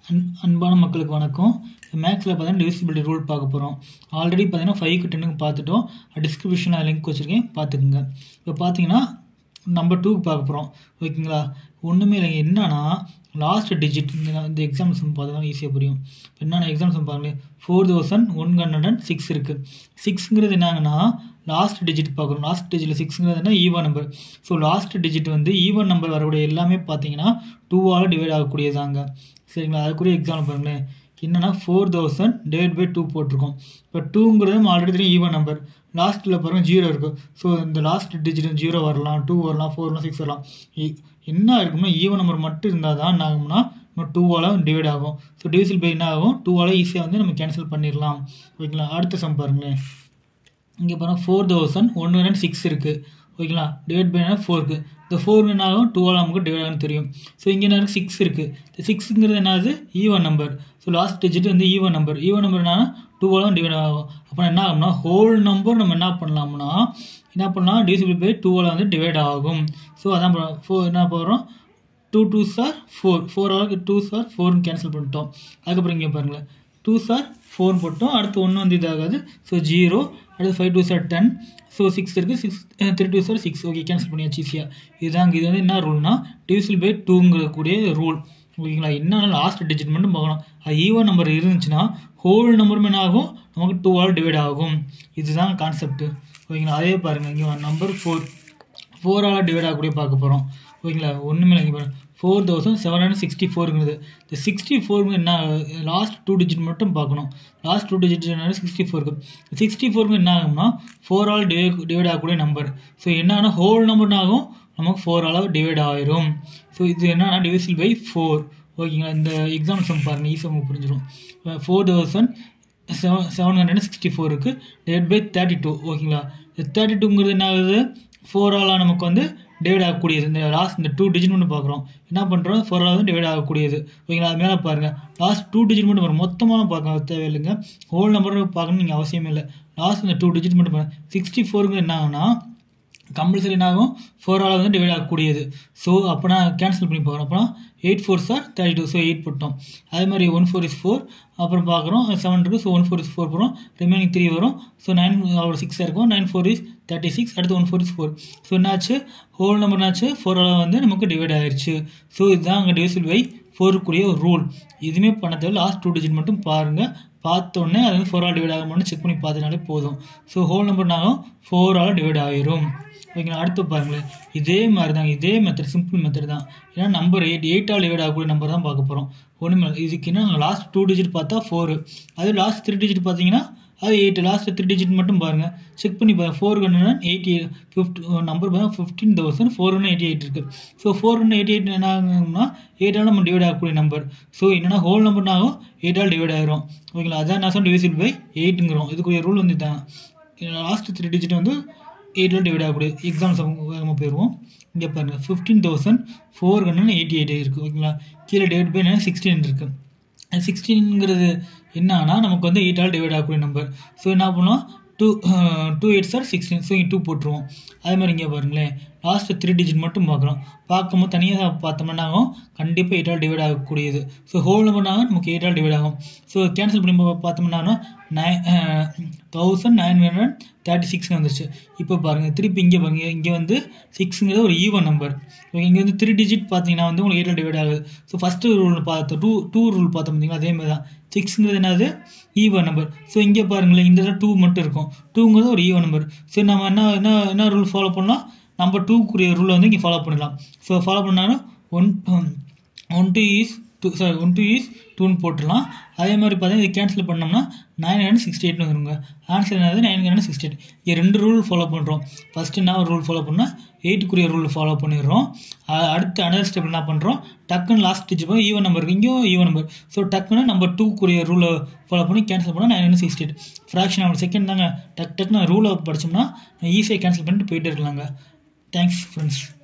An அன்பான மக்களுக்கு வணக்கம் மேக்ஸில் பார்த்தீங்கன்னா டிவிசிபிலிட்டி ரூல் பார்க்க போகிறோம் ஆல்ரெடி பார்த்தீங்கன்னா ஃபைவ்க்கு டென்னுக்கு பார்த்துட்டோம் டிஸ்கிரிப்ஷனில் லிங்க் வச்சுருக்கேன் பார்த்துக்குங்க இப்போ பார்த்தீங்கன்னா நம்பர் டூக்கு பார்க்க போகிறோம் ஓகேங்களா ஒன்றுமே இல்லைங்க என்னன்னா லாஸ்ட் டிஜிட் இந்த இந்த எக்ஸாம்ஸ் பார்த்தா ஈஸியாக புரியும் இப்போ என்னென்ன எக்ஸாம்ஸ் பாருங்களேன் four thousand one hundred and six இருக்குது சிக்ஸுங்கிறது என்னங்கன்னா லாஸ்ட் டிஜிட் பார்க்குறோம் லாஸ்ட் டிஜிட்டில் சிக்ஸுங்கிறது என்ன even number so last digit வந்து ஈவன் நம்பர் வரக்கூடிய எல்லாமே பார்த்தீங்கன்னா டூவால் டிவைட் ஆகக்கூடியதாங்க சரிங்களா அதுக்குரிய எக்ஸாம்பிள் பாருங்களேன் என்னன்னா four thousand divide by two போட்டிருக்கோம் இப்போ டூங்கிறது ஆல்ரெடி தெரியும் ஈவன் நம்பர் லாஸ்ட்டில் பாருங்கள் ஜீரோ இருக்குது ஸோ இந்த லாஸ்ட் டிஜிட் ஜீரோ வரலாம் டூ வரலாம் ஃபோர் வரலாம் சிக்ஸ் வரலாம் இ- என்ன இருக்கும்னா ஈவன் நம்பர் மட்டும் இருந்தால் தான் என்ன ஆகும்னா நம்ம டூவால் டிவைட் ஆகும் ஸோ டிவிசில் பை என்ன ஆகும் டூவால் ஈஸியாக வந்து நம்ம கேன்சல் பண்ணிடலாம் ஓகேங்களா அடுத்த சம் பாருங்களேன் இங்கே பாருங்கள் four thousand one hundred six இருக்குது ஓகேங்களா டிவைட் பை ஃபோருக்கு இந்த ஃபோர் என்ன ஆகும் டூவால் நமக்கு டிவைட் ஆகும் தெரியும் ஸோ இங்கே என்ன சிக்ஸ் இருக்குது இந்த சிக்ஸுங்கிறது என்னது even number so last digit வந்து ஈவன் நம்பர் ஈவன் நம்பர் என்னன்னா டூவால் தான் டிவைட் ஆகும் அப்போ என்ன ஆகும்னா ஹோல் நம்பர் நம்ம என்ன பண்ணலாம்னா என்ன பண்ணலாம் டிவிசிபிள் பை டூவால் வந்து டிவைட் ஆகும் ஸோ அதான் ஃபோர் என்ன போகிறோம் டூ டூ சார் ஃபோர் ஃபோர் ஹவருக்கு டூ சார் ஃபோர்னு கேன்சல் பண்ணிட்டோம் அதுக்கப்புறம் இங்கே பாருங்களேன் டூ சார் ஃபோர் போட்டோம் அடுத்து ஒன்று வந்து இதாகாது ஸோ ஜீரோ அடுத்து ஃபைவ் டூ சார் டென் ஸோ சிக்ஸ் இருக்குது சிக்ஸ் த்ரீ டூ சார் சிக்ஸ் ஓகே கேன்சல் பண்ணியாச்சு ஈஸியாக இதுதாங்க இது வந்து என்ன ரூல்னா டிவிசில் பை டூங்கிற கூடிய ரூல் ஓகேங்களா என்ன லாஸ்ட் டிஜிட் மட்டும் பார்க்கணும் அது ஈவன் நம்பர் இருந்துச்சுன்னா ஹோல் நம்பரும் என்ன ஆகும் நமக்கு டூவால் டிவைட் ஆகும் இதுதான் கான்செப்ட் ஓகேங்களா அதே பாருங்கள் இங்கே நம்பர் ஃபோர் ஃபோரால் டிவைட் ஆகக்கூடிய பார்க்க போகிறோம் ஓகேங்களா ஒன்றுமே இல்லை இங்கே பாருங்க four thousand seven hundred sixty ஃபோருங்கிறது இந்த சிக்ஸ்டி ஃபோருங்க என்ன லாஸ்ட் டூ டிஜிட் மட்டும் பார்க்கணும் லாஸ்ட் டூ டிஜிட் என்ன சிக்ஸ்டி ஃபோருக்கு சிக்ஸ்டி ஃபோருக்கு என்ன ஆகும்னா ஃபோர் ஆல் டிவை டிவைட் ஆகக்கூடிய நம்பர் ஸோ என்னன்னா ஹோல் நம்பர்னு ஆகும் நமக்கு ஃபோர் ஆல் டிவைட் ஆயிரும் ஸோ இது என்னன்னா டிவிசில் பை ஃபோர் ஓகேங்களா இந்த எக்ஸாம் சம் பாருங்க ஈஸியாக உங்களுக்கு புரிஞ்சிடும் four thousand seven seven hundred sixty ஃபோருக்கு டிவைட் பை தேர்ட்டி டூ ஓகேங்களா தேர்ட்டி டூங்கிறது என்ன ஆகுது ஃபோர் ஆலாக நமக்கு வந்து டிவைட் ஆகக்கூடியது இந்த லாஸ்ட் இந்த டூ டிஜிட் மட்டும் பார்க்குறோம் என்ன பண்ணுறோம் ஃபோர் ஆல் வந்து டிவைட் ஆகக்கூடியது ஓகேங்களா அது மேலே பாருங்கள் லாஸ்ட் டூ டிஜிட் மட்டும் பாருங்கள் மொத்தமாக பார்க்க தேவையில்லைங்க ஹோல் நம்பர் பார்க்கணும் நீங்கள் அவசியமே இல்லை லாஸ்ட் இந்த டூ டிஜிட் மட்டும் பாருங்கள் சிக்ஸ்டி ஃபோருக்கு என்ன ஆகுனா கம்பல்சரி என்ன ஆகும் ஃபோர் ஆல் வந்து டிவைட் ஆகக்கூடியது ஸோ அப்போனா கேன்சல் பண்ணி பார்க்குறோம் அப்போனா எயிட் ஃபோர் சார் தேர்ட்டி டூ ஸோ எயிட் போட்டோம் அதே மாதிரி ஒன் ஃபோர் இஸ் ஃபோர் அப்புறம் பார்க்குறோம் செவன் இருக்குது so one four is four போகிறோம் ரிமைனிங் த்ரீ வரும் ஸோ நைன் ஒரு சிக்ஸ் இருக்கும் nine four is thirty six அடுத்து one four is four so என்னாச்சு ஹோல் நம்பர் என்னாச்சு ஃபோர் ஆல் வந்து நமக்கு டிவைட் ஆயிடுச்சு ஸோ இதுதான் அங்கே டிவிசில் பை ஃபோருக்குரிய ஒரு ரூல் இதுவுமே பண்ண தேவை லாஸ்ட் டூ டிஜிட் மட்டும் பாருங்கள் பார்த்தோன்னே அது வந்து ஃபோர் ஆல் டிவைட் ஆகும்னு செக் பண்ணி பார்த்துனாலே போதும் ஸோ ஹோல் நம்பர்னாலும் ஃபோர் ஆல் டிவைட் ஆயிரும் ஓகேங்களா அடுத்து பாருங்களேன் இதே மாதிரி தான் இதே மெத்தட் சிம்பிள் மெத்தட் தான் ஏன்னா நம்பர் எயிட் எயிட்டால் டிவைட் ஆகக்கூடிய நம்பர் தான் பார்க்க போகிறோம் ஒன்றுமே இல்லை. இதுக்கு என்ன லாஸ்ட் டூ டிஜிட் பார்த்தா ஃபோரு அது லாஸ்ட் த்ரீ டிஜிட் பார்த்தீங்கன்னா அது எயிட் லாஸ்ட் த்ரீ டிஜிட் மட்டும் பாருங்கள் செக் பண்ணி பாருங்கள் four hundred eighty fifty number பாருங்கள் fifteen thousand four hundred eighty eight இருக்குது so four hundred eighty eight என்ன ஆகும்னா எயிட்டால் நம்ம டிவைட் ஆகக்கூடிய நம்பர் ஸோ என்னன்னா ஹோல் நம்பர்னாகும் எயிட்டால் டிவைட் ஆயிரும் ஓகேங்களா அதான் நான் சொன்ன டிவிசிட் பை எயிட்டுங்கிறோம் இதுக்குரிய ரூல் வந்து தான் லாஸ்ட் த்ரீ டிஜிட் வந்து எயிட்டில் டிவைட் ஆகக்கூடிய எக்ஸாம்ஸ் வேகமாக போயிடுவோம் இங்கே பாருங்கள் fifteen thousand four hundred eighty eight இருக்குது ஓகேங்களா கீழே டிவைட் பை என்ன சிக்ஸ்டீன் இருக்குது சிக்ஸ்டீன்ங்கிறது என்னன்னா நமக்கு வந்து எயிட்டால் டிவைட் ஆகக்கூடிய நம்பர் ஸோ என்ன பண்ணுவோம் டூ டூ எயிட் சார் சிக்ஸ்டீன் ஸோ டூ போட்டுருவோம் அதே மாதிரி இங்கே பாருங்களேன் லாஸ்ட் த்ரீ டிஜிட் மட்டும் பார்க்குறோம் பார்க்கும்போது தனியாக பார்த்தோம்னா ஆகும் கண்டிப்பாக எயிட்டால் டிவைட் ஆகக்கூடியது ஸோ ஹோல் நம்பர்னாக நமக்கு எயிட்டால் டிவைட் ஆகும் ஸோ கேன்சல் பண்ணி பா- பார்த்தோம்னா nine thousand nine hundred thirty six வந்துருச்சு இப்போ பாருங்கள் திருப்பி இங்கே பாருங்க இங்கே வந்து சிக்ஸுங்கிறது ஒரு ஈவன் நம்பர் இங்கே வந்து த்ரீ டிஜிட் பார்த்தீங்கன்னா வந்து உங்களுக்கு எயிட்டால் டிவைட் ஆகுது ஸோ ஃபஸ்ட்டு ரூல் பார்த்தோம் டூ டூ ரூல் பார்த்தோம் பார்த்தீங்களா அதே மாதிரி தான் சிக்ஸுங்கிறது என்னது ஈவன் நம்பர் ஸோ இங்கே பாருங்களேன் இந்த டூ மட்டும் இருக்கும் டூங்கிறது ஒரு ஈவன் நம்பர் ஸோ நம்ம என்ன என்ன என்ன ரூல் ஃபாலோ பண்ணலாம் நம்பர் டூக்குரிய ரூலை வந்து இங்கே ஃபாலோ பண்ணிடலாம் ஸோ ஃபாலோ பண்ணாலும் one one two is two sorry one two is டூன்னு போட்டுடலாம் அதே மாதிரி பார்த்தீங்கன்னா இது கேன்சல் பண்ணோம்னா நைன் ஹண்ட்ரட் சிக்ஸ்டி எயிட்னு வந்துருங்க ஆன்சர் என்னது நைன் ஹண்ட்ரட் சிக்ஸ்டி எயிட் இங்கே ரெண்டு ரூல் ஃபாலோ பண்ணுறோம் ஃபஸ்ட்டு என்ன ஒரு ரூல் ஃபாலோ பண்ணால் எயிட்டுக்குரிய ரூல் ஃபாலோ பண்ணிடுறோம் அ- அடுத்து அனதர் ஸ்டெப் என்ன பண்ணுறோம் டக்குன்னு லாஸ்ட் ஸ்டிச் போய் ஈவன் நம்பர் இங்கேயும் ஈவன் நம்பர் ஸோ டக்குன்னு நம்பர் டூக்குரிய ரூலை ஃபாலோ பண்ணி கேன்சல் பண்ணால் nine hundred sixty eight fraction of second தாங்க டக் டக்குன்னு ரூலை படித்தோம்னா ஈஸியாக கேன்சல் பண்ணிட்டு போயிட்டே இருக்கலாங்க தேங்க்ஸ் ஃப்ரெண்ட்ஸ்